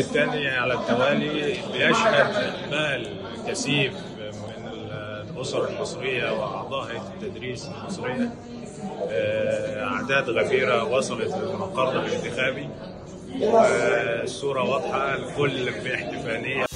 الثاني على التوالي بيشهد اقبال كثيف من الاسر المصريه واعضاء هيئه التدريس المصريه آه، اعداد غفيره وصلت للمقر الانتخابي والصوره واضحه الكل في احتفاليه